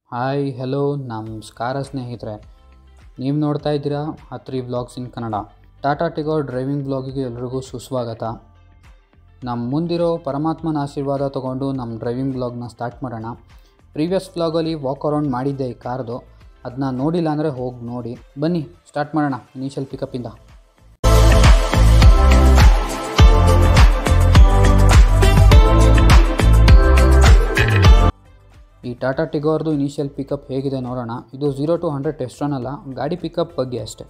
hi hello ನಮಸ್ಕಾರ ಸ್ನೇಹಿತರೆ ನೀವು ನೋಡ್ತಾ ಇದ್ದೀರಾ ಹತ್ರಿ vlogs in Kannada Tata Tigor driving ಬ್ಲಾಗಿಗೆ ಎಲ್ರಿಗೂ ಸುಸ್ವಾಗತ ನಮ್ಮ ಮುಂದಿರೋ ಪರಮಾತ್ಮನ ಆಶೀರ್ವಾದ ತೊಗೊಂಡು ನಮ್ಮ ಡ್ರೈವಿಂಗ್ ಬ್ಲಾಗ್ನ ಸ್ಟಾರ್ಟ್ ಮಾಡೋಣ ಪ್ರೀವಿಯಸ್ ವ್ಲಾಗಲ್ಲಿ ವಾಕ್ ಅರೌಂಡ್ ಮಾಡಿದ್ದೆ ಈ ಕಾರ್ದು ಅದನ್ನ ನೋಡಿಲ್ಲ ಅಂದರೆ ಹೋಗಿ ನೋಡಿ ಬನ್ನಿ ಸ್ಟಾರ್ಟ್ ಮಾಡೋಣ ಇನಿಷಿಯಲ್ ಪಿಕಪ್ಪಿಂದ ಈ ಟಾಟಾ ಟಿಗೋರ್ದು ಇನಿಷಿಯಲ್ ಪಿಕಪ್ ಹೇಗಿದೆ ನೋಡೋಣ ಇದು zero to hundred test run ಅಲ್ಲ ಗಾಡಿ ಪಿಕಪ್ ಬಗ್ಗೆ ಅಷ್ಟೇ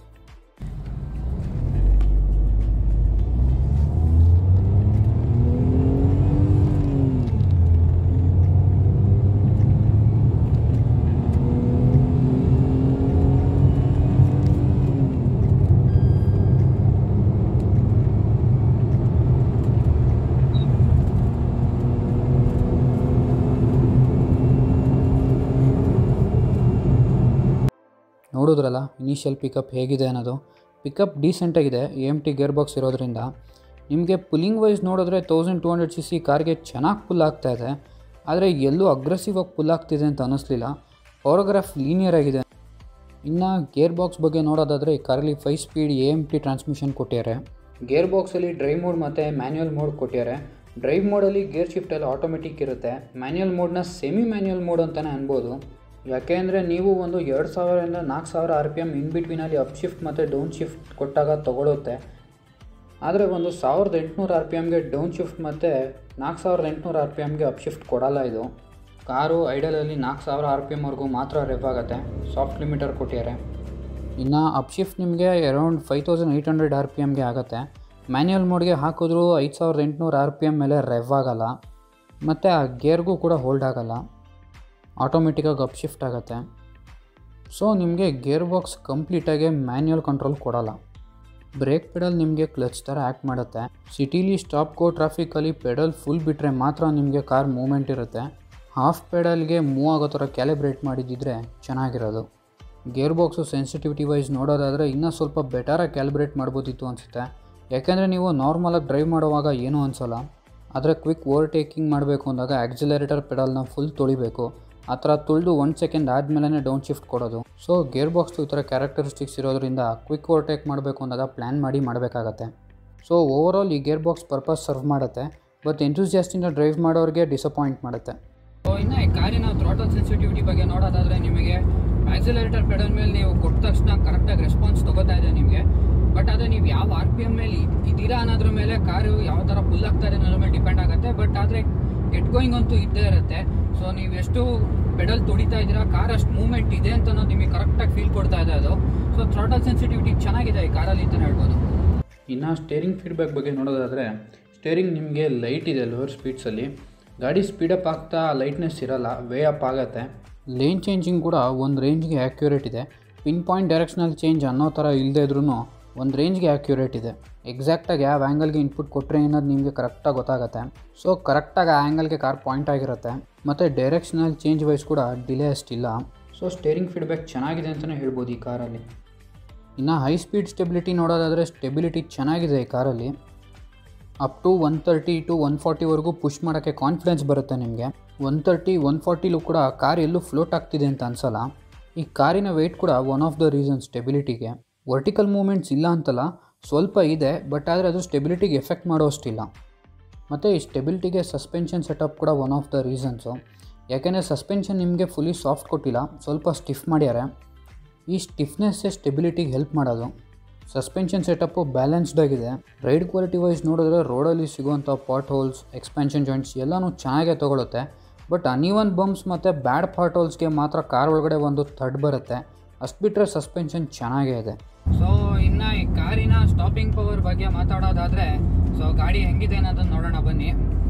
ನೋಡಿದ್ರಲ್ಲ ಇನಿಷಿಯಲ್ ಪಿಕಪ್ ಹೇಗಿದೆ ಅನ್ನೋದು ಪಿಕಪ್ ಡೀಸೆಂಟಾಗಿದೆ A M T gear box ಇರೋದ್ರಿಂದ ನಿಮಗೆ ಪುಲ್ಲಿಂಗ್ ವೈಸ್ ನೋಡಿದ್ರೆ thousand two hundred C C ಕಾರ್ಗೆ ಚೆನ್ನಾಗಿ ಪುಲ್ ಆಗ್ತಾ ಇದೆ ಆದರೆ ಎಲ್ಲೂ ಅಗ್ರೆಸಿವ್ ಆಗಿ ಪುಲ್ ಆಗ್ತಿದೆ ಅಂತ ಅನ್ನಿಸ್ಲಿಲ್ಲ ಫೋಟೋಗ್ರಾಫ್ ಲೀನಿಯರ್ ಆಗಿದೆ ಇನ್ನು ಗೇರ್ ಬಾಕ್ಸ್ ಬಗ್ಗೆ ನೋಡೋದಾದರೆ ಈ ಕಾರಲ್ಲಿ five speed A M T transmission ಕೊಟ್ಟಿದ್ದಾರೆ ಗೇರ್ ಬಾಕ್ಸಲ್ಲಿ ಡ್ರೈವ್ ಮೋಡ್ ಮತ್ತು ಮ್ಯಾನ್ಯುಯಲ್ ಮೋಡ್ ಕೊಟ್ಟಿದ್ದಾರೆ ಡ್ರೈವ್ ಮೋಡಲ್ಲಿ ಗೇರ್ ಶಿಫ್ಟಲ್ಲಿ ಆಟೋಮೆಟಿಕ್ ಇರುತ್ತೆ ಮ್ಯಾನ್ಯುಯಲ್ ಮೋಡ್ನ ಸೆಮಿ ಮ್ಯಾನ್ಯುಯಲ್ ಮೋಡ್ ಅಂತಲೇ ಅನ್ಬೋದು ಯಾಕೆ ಅಂದರೆ ನೀವು ಒಂದು ಎರಡು ಸಾವಿರದಿಂದ ನಾಲ್ಕು ಸಾವಿರ ಆರ್ ಪಿ ಎಮ್ ಇನ್ ಬಿಟ್ವೀನಲ್ಲಿ ಅಪ್ ಶಿಫ್ಟ್ ಮತ್ತು ಡೌನ್ ಶಿಫ್ಟ್ ಕೊಟ್ಟಾಗ ತೊಗೊಳುತ್ತೆ ಆದರೆ ಒಂದು ಸಾವಿರದ ಎಂಟುನೂರು ಆರ್ ಪಿ ಎಮ್ಗೆ ಡೌನ್ ಶಿಫ್ಟ್ ಮತ್ತು ನಾಲ್ಕು ಸಾವಿರದ ಎಂಟುನೂರು ಆರ್ ಪಿ ಎಮ್ಗೆ ಅಪ್ ಶಿಫ್ಟ್ ಕೊಡಲ್ಲ ಇದು ಕಾರು ಐಡಲಲ್ಲಿ ನಾಲ್ಕು ಸಾವಿರ ಆರ್ ಪಿ ಎಮ್ವರೆಗೂ ಮಾತ್ರ ರೆವ್ ಆಗುತ್ತೆ ಸಾಫ್ಟ್ ಲಿಮಿಟರ್ ಕೊಟ್ಟಿದ್ದಾರೆ ಇನ್ನು ಅಪ್ ಶಿಫ್ಟ್ ನಿಮಗೆ around five thousand eight hundred R P ಎಮ್ಗೆ ಆಗುತ್ತೆ ಮ್ಯಾನ್ಯುಯಲ್ ಮೋಡ್ಗೆ ಹಾಕಿದ್ರೂ ಐದು ಸಾವಿರದ ಎಂಟುನೂರು ಆರ್ ಪಿ ಎಮ್ ಮೇಲೆ ರೆವ್ ಆಗಲ್ಲ ಮತ್ತು ಆ ಗೇರ್ಗೂ ಕೂಡ ಹೋಲ್ಡ್ ಆಗಲ್ಲ ಆಟೋಮೆಟಿಕ್ಕಾಗಿ ಅಪ್ ಶಿಫ್ಟ್ ಆಗುತ್ತೆ ಸೊ ನಿಮಗೆ ಗೇರ್ ಬಾಕ್ಸ್ ಕಂಪ್ಲೀಟಾಗಿ ಮ್ಯಾನ್ಯುಯಲ್ ಕಂಟ್ರೋಲ್ ಕೊಡಲ್ಲ ಬ್ರೇಕ್ ಪೆಡಲ್ ನಿಮಗೆ ಕ್ಲಚ್ ಥರ ಆ್ಯಕ್ಟ್ ಮಾಡುತ್ತೆ ಸಿಟೀಲಿ ಸ್ಟಾಪ್ ಗೋ ಟ್ರಾಫಿಕಲ್ಲಿ ಪೆಡಲ್ ಫುಲ್ ಬಿಟ್ಟರೆ ಮಾತ್ರ ನಿಮಗೆ ಕಾರ್ ಮೂಮೆಂಟ್ ಇರುತ್ತೆ ಹಾಫ್ ಪೆಡಲ್ಗೆ ಮೂವ್ ಆಗೋ ಥರ ಕ್ಯಾಲಿಬ್ರೇಟ್ ಮಾಡಿದ್ದಿದ್ರೆ ಚೆನ್ನಾಗಿರೋದು ಗೇರ್ ಬಾಕ್ಸು ಸೆನ್ಸಿಟಿವಿಟಿ ವೈಸ್ ನೋಡೋದಾದರೆ ಇನ್ನೂ ಸ್ವಲ್ಪ ಬೆಟರಾಗಿ ಕ್ಯಾಲಿಬ್ರೇಟ್ ಮಾಡ್ಬೋದಿತ್ತು ಅನಿಸುತ್ತೆ ಯಾಕೆಂದರೆ ನೀವು ನಾರ್ಮಲಾಗಿ ಡ್ರೈವ್ ಮಾಡುವಾಗ ಏನೂ ಅನಿಸಲ್ಲ ಆದರೆ ಕ್ವಿಕ್ ಓವರ್ಟೇಕಿಂಗ್ ಮಾಡಬೇಕು ಅಂದಾಗ ಆಕ್ಸಿಲರೇಟರ್ ಪೆಡಲ್ನ ಫುಲ್ ತೊಳಿಬೇಕು ಆ ಥರ ತುಳಿದು ಒನ್ ಸೆಕೆಂಡ್ ಆದಮೇಲೆ ಡೌನ್ ಶಿಫ್ಟ್ ಕೊಡೋದು ಸೊ ಗೇರ್ ಬಾಕ್ಸ್ದು ಈ ಥರ ಕ್ಯಾರೆಕ್ಟರಿಸ್ಟಿಕ್ಸ್ ಇರೋದ್ರಿಂದ ಕ್ವಿಕ್ ಓವರ್ಟೇಕ್ ಮಾಡಬೇಕು ಅಂದಾಗ ಪ್ಲ್ಯಾನ್ ಮಾಡಿ ಮಾಡಬೇಕಾಗತ್ತೆ ಸೊ ಓವರಾಲ್ ಈ ಗೇರ್ ಬಾಕ್ಸ್ ಪರ್ಪಸ್ ಸರ್ವ್ ಮಾಡುತ್ತೆ ಬಟ್ ಎಂಥೂಸಿಯಾಸ್ಟಿಂದ ಡ್ರೈವ್ ಮಾಡೋರಿಗೆ ಡಿಸಪಾಯಿಂಟ್ ಮಾಡುತ್ತೆ ಸೊ ಇನ್ನು ಈ ಕಾರಿನ ಥ್ರಾಟಲ್ ಸೆನ್ಸಿಟಿವಿಟಿ ಬಗ್ಗೆ ನೋಡೋದಾದರೆ ನಿಮಗೆ ಆಕ್ಸಿಲರೇಟರ್ ಪೆಡಲ್ ಮೇಲೆ ನೀವು ಕೊಟ್ಟ ತಕ್ಷಣ ಕರೆಕ್ಟಾಗಿ ರೆಸ್ಪಾನ್ಸ್ ತೊಗೋತಾ ಇದೆ ನಿಮಗೆ ಬಟ್ ಅದೇ ನೀವು ಯಾವ ಆರ್ ಪಿ ಎಮ್ ಮೇಲೆ ಇದ್ದೀರಾ ಅನ್ನೋದ್ರ ಮೇಲೆ ಕಾರು ಯಾವ ಥರ ಫುಲ್ ಆಗ್ತಾ ಇದೆ ಅನ್ನೋದ್ರ ಮೇಲೆ ಡಿಪೆಂಡ್ ಆಗುತ್ತೆ ಬಟ್ ಆದರೆ ಗೆಟ್ ಗೋಯಿಂಗ್ ಅಂತೂ ಇದ್ದೇ ಇರುತ್ತೆ ಸೊ ನೀವು ಎಷ್ಟು ಪೆಡಲ್ ತುಡಿತಾ ಇದ್ದೀರಾ ಕಾರ್ ಅಷ್ಟು ಮೂವ್ಮೆಂಟ್ ಇದೆ ಅಂತ ಅನ್ನೋದು ನಿಮಗೆ ಕರೆಕ್ಟಾಗಿ ಫೀಲ್ ಕೊಡ್ತಾ ಇದೆ ಅದು ಸೊ ಥ್ರಾಟಲ್ ಸೆನ್ಸಿಟಿವಿಟಿ ಚೆನ್ನಾಗಿದೆ ಈ ಕಾರಲ್ಲಿ ಅಂತಲೇ ಹೇಳ್ಬೋದು ಇನ್ನು ಸ್ಟೇರಿಂಗ್ ಫೀಡ್ಬ್ಯಾಕ್ ಬಗ್ಗೆ ನೋಡೋದಾದರೆ ಸ್ಟೇರಿಂಗ್ ನಿಮಗೆ ಲೈಟ್ ಇದೆ ಲೋವರ್ ಸ್ಪೀಡ್ಸಲ್ಲಿ ಗಾಡಿ ಸ್ಪೀಡಪ್ ಆಗ್ತಾ ಲೈಟ್ನೆಸ್ ಇರಲ್ಲ ವೇ ಅಪ್ ಆಗುತ್ತೆ ಲೇನ್ ಚೇಂಜಿಂಗ್ ಕೂಡ ಒಂದು ರೇಂಜ್ಗೆ ಆ್ಯಕ್ಯುರೇಟ್ ಇದೆ ಪಿನ್ ಪಾಯಿಂಟ್ ಡೈರೆಕ್ಷನಲ್ ಚೇಂಜ್ ಅನ್ನೋ ಥರ ಇಲ್ಲದೇ ಇದ್ರೂ ಒಂದು ರೇಂಜ್ಗೆ ಆ್ಯಕ್ಯುರೇಟ್ ಇದೆ ಎಕ್ಸಾಕ್ಟಾಗಿ ಯಾವ ಆ್ಯಂಗಲ್ಗೆ ಇನ್ಪುಟ್ ಕೊಟ್ಟರೆ ಅನ್ನೋದು ನಿಮಗೆ ಕರೆಕ್ಟಾಗಿ ಗೊತ್ತಾಗುತ್ತೆ ಸೊ ಕರೆಕ್ಟಾಗಿ ಆ ಆ್ಯಂಗಲ್ಗೆ ಕಾರ್ ಪಾಯಿಂಟ್ ಆಗಿರುತ್ತೆ ಮತ್ತು ಡೈರೆಕ್ಷನಲ್ ಚೇಂಜ್ ವೈಸ್ ಕೂಡ ಡಿಲೇ ಅಷ್ಟಿಲ್ಲ ಸೊ ಸ್ಟೇರಿಂಗ್ ಫೀಡ್ಬ್ಯಾಕ್ ಚೆನ್ನಾಗಿದೆ ಅಂತಲೇ ಹೇಳ್ಬೋದು ಈ ಕಾರಲ್ಲಿ ಇನ್ನು ಹೈ ಸ್ಪೀಡ್ ಸ್ಟೆಬಿಲಿಟಿ ನೋಡೋದಾದರೆ ಸ್ಟೆಬಿಲಿಟಿ ಚೆನ್ನಾಗಿದೆ ಈ ಕಾರಲ್ಲಿ up to one thirty to one ಫಾರ್ಟಿವರೆಗೂ ಪುಷ್ ಮಾಡೋಕ್ಕೆ ಕಾನ್ಫಿಡೆನ್ಸ್ ಬರುತ್ತೆ ನಿಮಗೆ ಒನ್ ತರ್ಟಿ ಒನ್ ಫಾರ್ಟಿಲೂ ಕೂಡ ಕಾರ್ ಎಲ್ಲೂ ಫ್ಲೋಟ್ ಆಗ್ತಿದೆ ಅಂತ ಅನಿಸಲ್ಲ ಈ ಕಾರಿನ ವೆಯ್ಟ್ ಕೂಡ ಒನ್ ಆಫ್ ದ ರೀಸನ್ ಸ್ಟೆಬಿಲಿಟಿಗೆ ವರ್ಟಿಕಲ್ ಮೂಮೆಂಟ್ಸ್ ಇಲ್ಲ ಅಂತಲ್ಲ ಸ್ವಲ್ಪ ಇದೆ ಬಟ್ ಆದರೆ ಅದು ಸ್ಟೆಬಿಲಿಟಿಗೆ ಎಫೆಕ್ಟ್ ಮಾಡೋ ಅಷ್ಟಿಲ್ಲ ಮತ್ತು ಈ ಸ್ಟೆಬಿಲಿಟಿಗೆ ಸಸ್ಪೆನ್ಷನ್ ಸೆಟಪ್ ಕೂಡ ಒನ್ ಆಫ್ ದ ರೀಸನ್ಸು ಯಾಕೆಂದರೆ ಸಸ್ಪೆನ್ಷನ್ ನಿಮಗೆ ಫುಲಿ ಸಾಫ್ಟ್ ಕೊಟ್ಟಿಲ್ಲ ಸ್ವಲ್ಪ ಸ್ಟಿಫ್ ಮಾಡ್ಯಾರೆ ಈ ಸ್ಟಿಫ್ನೆಸ್ಸೇ ಸ್ಟೆಬಿಲಿಟಿಗೆ ಹೆಲ್ಪ್ ಮಾಡೋದು ಸಸ್ಪೆನ್ಷನ್ ಸೆಟಪ್ಪು ಬ್ಯಾಲೆನ್ಸ್ಡ್ ಆಗಿದೆ ರೈಡ್ ಕ್ವಾಲಿಟಿ ವೈಸ್ ನೋಡಿದ್ರೆ ರೋಡಲ್ಲಿ ಸಿಗುವಂಥ ಪಾಟ್ ಹೋಲ್ಸ್ ಎಕ್ಸ್ಪೆನ್ಷನ್ ಜಾಯಿಂಟ್ಸ್ ಎಲ್ಲನೂ ಚೆನ್ನಾಗೇ ತೊಗೊಳುತ್ತೆ ಬಟ್ ಅನ್ಇವನ್ ಬಂಪ್ಸ್ ಮತ್ತು ಬ್ಯಾಡ್ ಪಾಟ್ ಹೋಲ್ಸ್ಗೆ ಮಾತ್ರ ಕಾರ್ ಒಳಗಡೆ ಒಂದು ಥಡ್ ಬರುತ್ತೆ ಅಷ್ಟು ಬಿಟ್ಟರೆ ಸಸ್ಪೆನ್ಷನ್ ಚೆನ್ನಾಗೇ ಇದೆ ಸೊ ಇನ್ನು ಈ ಕಾರಿನ ಸ್ಟಾಪಿಂಗ್ ಪವರ್ ಬಗ್ಗೆ ಮಾತಾಡೋದಾದರೆ ಸೊ ಗಾಡಿ ಹೆಂಗಿದೆ ಅನ್ನೋದನ್ನು ನೋಡೋಣ ಬನ್ನಿ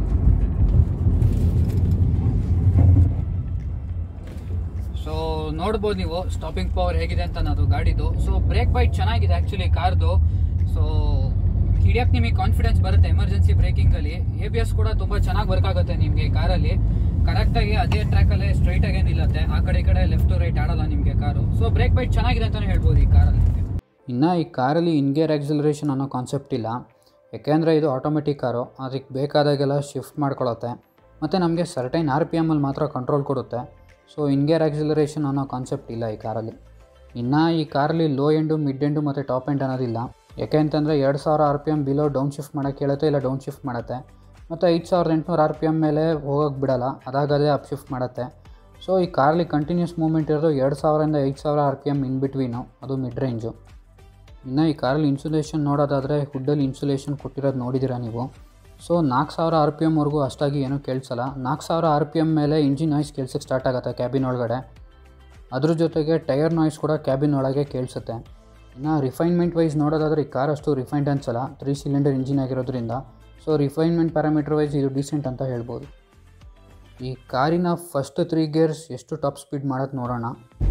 ಸೊ ನೋಡ್ಬೋದು ನೀವು ಸ್ಟಾಪಿಂಗ್ ಪವರ್ ಹೇಗಿದೆ ಅಂತ ಅನ್ನೋದು ಗಾಡಿದು ಸೊ ಬ್ರೇಕ್ ಬೈಟ್ ಚೆನ್ನಾಗಿದೆ ಆ್ಯಕ್ಚುಲಿ ಕಾರ್ದು ಸೊ ಹಿಡಿಯಕ್ಕೆ ನಿಮಗೆ ಕಾನ್ಫಿಡೆನ್ಸ್ ಬರುತ್ತೆ ಎಮರ್ಜೆನ್ಸಿ ಬ್ರೇಕಿಂಗಲ್ಲಿ ಎ ಬಿ ಎಸ್ ಕೂಡ ತುಂಬ ಚೆನ್ನಾಗಿ ವರ್ಕ್ ಆಗುತ್ತೆ ನಿಮಗೆ ಕಾರಲ್ಲಿ ಕರೆಕ್ಟಾಗಿ ಅದೇ ಟ್ರ್ಯಾಕಲ್ಲೇ ಸ್ಟ್ರೈಟಾಗೇ ನಿಲ್ಲುತ್ತೆ ಆ ಕಡೆ ಈ ಕಡೆ ಲೆಫ್ಟ್ ಟು ರೈಟ್ ಆಡಲ್ಲ ನಿಮಗೆ ಕಾರು ಸೊ ಬ್ರೇಕ್ ಬೈಟ್ ಚೆನ್ನಾಗಿದೆ ಅಂತಲೇ ಹೇಳ್ಬೋದು ಈ ಕಾರಲ್ಲಿ ಇನ್ನು ಈ ಕಾರಲ್ಲಿ ಇನ್ಗೇರ್ ಆಕ್ಸಿಲರೇಷನ್ ಅನ್ನೋ ಕಾನ್ಸೆಪ್ಟ್ ಇಲ್ಲ ಯಾಕೆಂದರೆ ಇದು ಆಟೋಮೆಟಿಕ್ ಕಾರು ಅದಕ್ಕೆ ಬೇಕಾದಾಗೆಲ್ಲ ಶಿಫ್ಟ್ ಮಾಡ್ಕೊಳುತ್ತೆ ಮತ್ತು ನಮಗೆ ಸರ್ಟೈನ್ ಆರ್ ಪಿ ಎಮ್ಮಲ್ಲಿ ಮಾತ್ರ ಕಂಟ್ರೋಲ್ ಕೊಡುತ್ತೆ ಸೊ ಇನ್ಗೇರ್ ಆಕ್ಸಿಲರೇಷನ್ ಅನ್ನೋ ಕಾನ್ಸೆಪ್ಟ್ ಇಲ್ಲ ಈ ಕಾರಲ್ಲಿ ಇನ್ನು ಈ ಕಾರಲ್ಲಿ ಲೋ ಎಂಡು ಮಿಡ್ ಎಂಡು ಮತ್ತು ಟಾಪ್ ಎಂಡ್ ಅನ್ನೋದಿಲ್ಲ ಯಾಕೆ ಅಂತಂದರೆ ಎರಡು ಸಾವಿರ R P M below down shift ಮಾಡೋಕ್ಕೆ ಹೇಳುತ್ತೆ ಇಲ್ಲ ಡೌನ್ ಶಿಫ್ಟ್ ಮಾಡುತ್ತೆ ಮತ್ತು ಐದು ಸಾವಿರದ ಎಂಟುನೂರು ಆರ್ ಪಿ ಎಮ್ ಮೇಲೆ ಹೋಗೋಕ್ಕೆ ಬಿಡಲ್ಲ ಅದಾಗದೇ ಅಪ್ ಶಿಫ್ಟ್ ಮಾಡುತ್ತೆ ಸೊ ಈ ಕಾರಲ್ಲಿ ಕಂಟಿನ್ಯೂಸ್ ಮೂವ್ಮೆಂಟ್ ಇರೋದು ಎರಡು ಸಾವಿರದಿಂದ ಐದು ಸಾವಿರ R P M in between ಅದು ಮಿಡ್ ರೇಂಜು ಇನ್ನು ಈ ಕಾರಲ್ಲಿ ಇನ್ಸುಲೇಷನ್ ನೋಡೋದಾದರೆ ಹುಡ್ಡಲ್ಲಿ ಇನ್ಸುಲೇಷನ್ ಕೊಟ್ಟಿರೋದು ನೋಡಿದ್ದೀರಾ ನೀವು ಸೊ ನಾಲ್ಕು ಸಾವಿರ ಆರ್ ಪಿ ಎಮ್ವರೆಗೂ ಅಷ್ಟಾಗಿ ಏನೂ ಕೇಳಿಸಲ್ಲ ನಾಲ್ಕು ಸಾವಿರ ಆರ್ ಪಿ ಎಮ್ ಮೇಲೆ ಇಂಜಿನ್ ನಾಯ್ಸ್ ಕೇಳ್ಸಕ್ಕೆ ಸ್ಟಾರ್ಟ್ ಆಗುತ್ತೆ ಕ್ಯಾಬಿನ್ ಒಳಗಡೆ ಅದ್ರ ಜೊತೆಗೆ ಟೈರ್ ನಾಯ್ಸ್ ಕೂಡ ಕ್ಯಾಬಿನ್ ಒಳಗೆ ಕೇಳಿಸುತ್ತೆ ಇನ್ನು ರಿಫೈನ್ಮೆಂಟ್ ವೈಸ್ ನೋಡೋದಾದರೆ ಈ ಕಾರ್ ಅಷ್ಟು ರಿಫೈನ್ಡ್ ಅನ್ಸಲ್ಲ ತ್ರೀ ಸಿಲಿಂಡರ್ ಇಂಜಿನ್ ಆಗಿರೋದ್ರಿಂದ ಸೊ ರಿಫೈನ್ಮೆಂಟ್ ಪ್ಯಾರಾಮೀಟರ್ ವೈಸ್ ಇದು ಡೀಸೆಂಟ್ ಅಂತ ಹೇಳ್ಬೋದು ಈ ಕಾರಿನ ಫಸ್ಟ್ ತ್ರೀ ಗೇರ್ಸ್ ಎಷ್ಟು ಟಾಪ್ ಸ್ಪೀಡ್ ಮಾಡೋದು ನೋಡೋಣ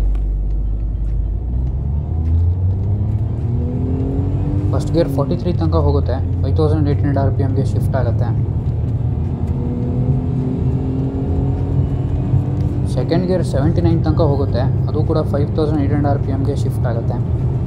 ಫಸ್ಟ್ ಗೇರ್ ಫಾರ್ಟಿ ತ್ರೀ ತನಕ ಹೋಗುತ್ತೆ five thousand eight hundred R P ಎಮ್ಗೆ ಶಿಫ್ಟ್ ಆಗುತ್ತೆ ಸೆಕೆಂಡ್ ಗೇರ್ ಸೆವೆಂಟಿ ನೈನ್ ತನಕ ಹೋಗುತ್ತೆ ಅದು ಕೂಡ five thousand eight hundred R P ಎಮ್ಗೆ ಶಿಫ್ಟ್ ಆಗುತ್ತೆ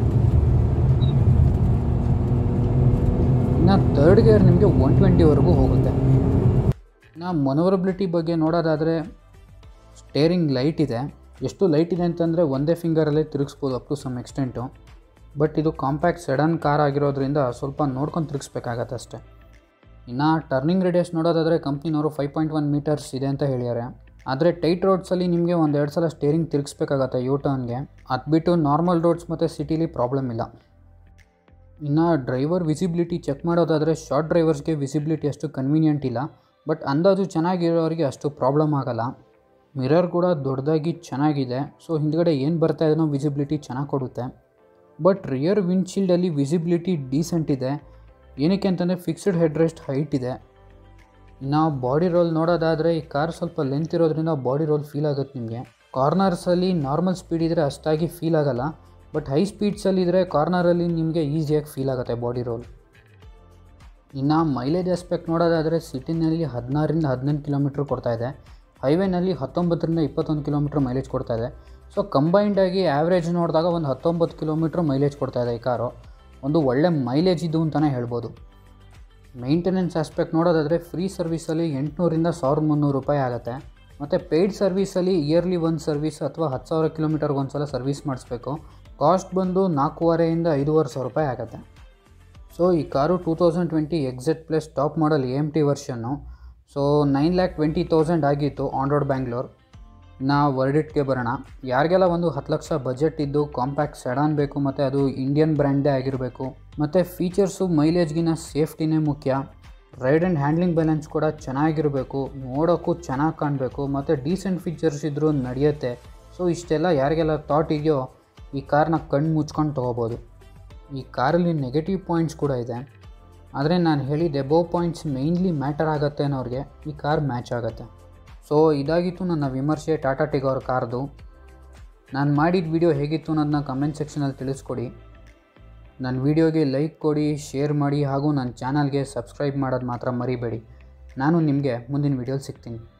ಇನ್ನು ತರ್ಡ್ ಗೇರ್ ನಿಮಗೆ ಒನ್ ಟ್ವೆಂಟಿವರೆಗೂ ಹೋಗುತ್ತೆ ಇನ್ನು ಮನೋರಬಿಲಿಟಿ ಬಗ್ಗೆ ನೋಡೋದಾದರೆ ಸ್ಟೇರಿಂಗ್ ಲೈಟ್ ಇದೆ ಎಷ್ಟು ಲೈಟ್ ಇದೆ ಅಂತಂದರೆ ಒಂದೇ ಫಿಂಗರಲ್ಲೇ ತಿರುಗಿಸ್ಬೋದು up to some extent but ಇದು ಕಾಂಪ್ಯಾಕ್ಟ್ ಸಡನ್ ಕಾರ್ ಆಗಿರೋದ್ರಿಂದ ಸ್ವಲ್ಪ ನೋಡ್ಕೊಂಡು ತಿರುಗಿಸ್ಬೇಕಾಗತ್ತೆ ಅಷ್ಟೇ ಇನ್ನು ಟರ್ನಿಂಗ್ ರೇಡಿಯಸ್ ನೋಡೋದಾದರೆ ಕಂಪ್ನಿನವರು ಫೈವ್ ಪಾಯಿಂಟ್ ಒನ್ ಮೀಟರ್ಸ್ ಇದೆ ಅಂತ ಹೇಳಿದ್ದಾರೆ ಆದರೆ ಟೈಟ್ ರೋಡ್ಸಲ್ಲಿ ನಿಮಗೆ ಒಂದು ಎರಡು ಸಲ ಸ್ಟೇರಿಂಗ್ ತಿರುಗಿಸ್ಬೇಕಾಗತ್ತೆ ಯೂ ಟರ್ನ್ಗೆ ಅದು ಬಿಟ್ಟು ನಾರ್ಮಲ್ ರೋಡ್ಸ್ ಮತ್ತು ಸಿಟಿಲಿ ಪ್ರಾಬ್ಲಮ್ ಇಲ್ಲ ಇನ್ನು ಡ್ರೈವರ್ ವಿಸಿಬಿಲಿಟಿ ಚೆಕ್ ಮಾಡೋದಾದರೆ ಶಾರ್ಟ್ ಡ್ರೈವರ್ಸ್ಗೆ ವಿಸಿಬಿಲಿಟಿ ಅಷ್ಟು ಕನ್ವೀನಿಯೆಂಟ್ ಇಲ್ಲ ಬಟ್ ಅಂದಾಜು ಚೆನ್ನಾಗಿರೋರಿಗೆ ಅಷ್ಟು ಪ್ರಾಬ್ಲಮ್ ಆಗಲ್ಲ ಮಿರರ್ ಕೂಡ ದೊಡ್ಡದಾಗಿ ಚೆನ್ನಾಗಿದೆ ಸೊ ಹಿಂದ್ಗಡೆ ಏನು ಬರ್ತಾ ಇದೆನೋ ವಿಸಿಬಿಲಿಟಿ ಚೆನ್ನಾಗಿ ಕೊಡುತ್ತೆ ಬಟ್ ರಿಯರ್ ವಿಂಡ್ಶೀಲ್ಡಲ್ಲಿ ವಿಸಿಬಿಲಿಟಿ ಡೀಸೆಂಟ್ ಇದೆ ಏನಕ್ಕೆ ಅಂತಂದರೆ ಫಿಕ್ಸ್ಡ್ ಹೆಡ್ ರೆಸ್ಟ್ ಹೈಟ್ ಇದೆ ಇನ್ನು ಬಾಡಿ ರೋಲ್ ನೋಡೋದಾದರೆ ಈ ಕಾರ್ ಸ್ವಲ್ಪ ಲೆಂತ್ ಇರೋದ್ರಿಂದ ಬಾಡಿ ರೋಲ್ ಫೀಲ್ ಆಗುತ್ತೆ ನಿಮಗೆ ಕಾರ್ನರ್ಸಲ್ಲಿ ನಾರ್ಮಲ್ ಸ್ಪೀಡ್ ಇದ್ದರೆ ಅಷ್ಟಾಗಿ ಫೀಲ್ ಆಗಲ್ಲ ಬಟ್ ಹೈ ಸ್ಪೀಡ್ಸಲ್ಲಿ ಇದ್ದರೆ ಕಾರ್ನರಲ್ಲಿ ನಿಮಗೆ ಈಸಿಯಾಗಿ ಫೀಲ್ ಆಗುತ್ತೆ ಬಾಡಿ ರೋಲ್ ಇನ್ನು ಮೈಲೇಜ್ ಆಸ್ಪೆಕ್ಟ್ ನೋಡೋದಾದರೆ ಸಿಟಿನಲ್ಲಿ ಹದಿನಾರರಿಂದ ಹದಿನೆಂಟು ಕಿಲೋಮೀಟ್ರ್ ಕೊಡ್ತಾಯಿದೆ ಹೈವೇನಲ್ಲಿ ಹತ್ತೊಂಬತ್ತರಿಂದ ಇಪ್ಪತ್ತೊಂದು ಕಿಲೋಮೀಟ್ರ್ ಮೈಲೇಜ್ ಕೊಡ್ತಾಯಿದೆ ಸೊ ಕಂಬೈಂಡಾಗಿ ಆ್ಯಾವ್ರೇಜ್ ನೋಡಿದಾಗ ಒಂದು ಹತ್ತೊಂಬತ್ತು ಕಿಲೋಮೀಟ್ರ್ ಮೈಲೇಜ್ ಕೊಡ್ತಾಯಿದೆ ಈ ಕಾರು ಒಂದು ಒಳ್ಳೆ ಮೈಲೇಜ್ ಇದು ಅಂತಲೇ ಹೇಳ್ಬೋದು ಮೇಂಟೆನೆನ್ಸ್ ಆಸ್ಪೆಕ್ಟ್ ನೋಡೋದಾದರೆ ಫ್ರೀ ಸರ್ವಿಸಲ್ಲಿ ಎಂಟುನೂರಿಂದ ಸಾವಿರದ ಮುನ್ನೂರು ರೂಪಾಯಿ ಆಗುತ್ತೆ ಮತ್ತು ಪೇಯ್ಡ್ ಸರ್ವಿಸಲ್ಲಿ ಇಯರ್ಲಿ ಒಂದು ಸರ್ವಿಸ್ ಅಥವಾ ಹತ್ತು ಸಾವಿರ ಕಿಲೋಮೀಟರ್ಗೆ ಒಂದು ಸಲ ಸರ್ವಿಸ್ ಮಾಡಿಸ್ಬೇಕು ಕಾಸ್ಟ್ ಬಂದು ನಾಲ್ಕೂವರೆಯಿಂದ ಐದೂವರೆ ಸಾವಿರ ರೂಪಾಯಿ ಆಗುತ್ತೆ ಸೊ ಈ ಕಾರು two thousand twenty XZ plus top model A M T ವರ್ಷನ್ನು so nine lakh twenty thousand ಆಗಿತ್ತು ಆನ್ ರೋಡ್ ಬ್ಯಾಂಗ್ಳೂರ್ ನಾ ವರ್ಡಿಟ್ಗೆ ಬರೋಣ ಯಾರಿಗೆಲ್ಲ ಒಂದು ಹತ್ತು ಲಕ್ಷ ಬಜೆಟ್ ಇದ್ದು ಕಾಂಪ್ಯಾಕ್ಟ್ ಸೆಡಾನ್ ಬೇಕು ಮತ್ತು ಅದು ಇಂಡಿಯನ್ ಬ್ರ್ಯಾಂಡೇ ಆಗಿರಬೇಕು ಮತ್ತು ಫೀಚರ್ಸು ಮೈಲೇಜ್ಗಿನ ಸೇಫ್ಟಿನೇ ಮುಖ್ಯ ರೈಡ್ ಆ್ಯಂಡ್ ಹ್ಯಾಂಡ್ಲಿಂಗ್ ಬ್ಯಾಲೆನ್ಸ್ ಕೂಡ ಚೆನ್ನಾಗಿರಬೇಕು ನೋಡೋಕ್ಕೂ ಚೆನ್ನಾಗಿ ಕಾಣಬೇಕು ಮತ್ತು ಡೀಸೆಂಟ್ ಫೀಚರ್ಸ್ ಇದ್ದರೂ ನಡೆಯುತ್ತೆ ಸೊ ಇಷ್ಟೆಲ್ಲ ಯಾರಿಗೆಲ್ಲ ಥಾಟ್ ಇದೆಯೋ ಈ ಕಾರ್ನ ಕಣ್ಣು ಮುಚ್ಕೊಂಡು ತೊಗೋಬೋದು ಈ ಕಾರಲ್ಲಿ ನೆಗೆಟಿವ್ ಪಾಯಿಂಟ್ಸ್ ಕೂಡ ಇದೆ ಆದರೆ ನಾನು ಹೇಳಿದ ಎಬೋ ಪಾಯಿಂಟ್ಸ್ ಮೇಯ್ನ್ಲಿ ಮ್ಯಾಟರ್ ಆಗುತ್ತೆ ಅನ್ನೋರಿಗೆ ಈ ಕಾರ್ ಮ್ಯಾಚ್ ಆಗುತ್ತೆ ಸೊ ಇದಾಗಿತ್ತು ನನ್ನ ವಿಮರ್ಶೆ ಟಾಟಾ ಟಿಗೋರ್ ಕಾರ್ದು ನಾನು ಮಾಡಿದ ವಿಡಿಯೋ ಹೇಗಿತ್ತು ಅನ್ನೋದನ್ನ ಕಮೆಂಟ್ ಸೆಕ್ಷನಲ್ಲಿ ತಿಳಿಸ್ಕೊಡಿ ನನ್ನ ವಿಡಿಯೋಗೆ ಲೈಕ್ ಕೊಡಿ ಶೇರ್ ಮಾಡಿ ಹಾಗೂ ನನ್ನ ಚಾನಲ್ಗೆ ಸಬ್ಸ್ಕ್ರೈಬ್ ಮಾಡೋದು ಮಾತ್ರ ಮರಿಬೇಡಿ ನಾನು ನಿಮಗೆ ಮುಂದಿನ ವಿಡಿಯೋಲಿ ಸಿಗ್ತೀನಿ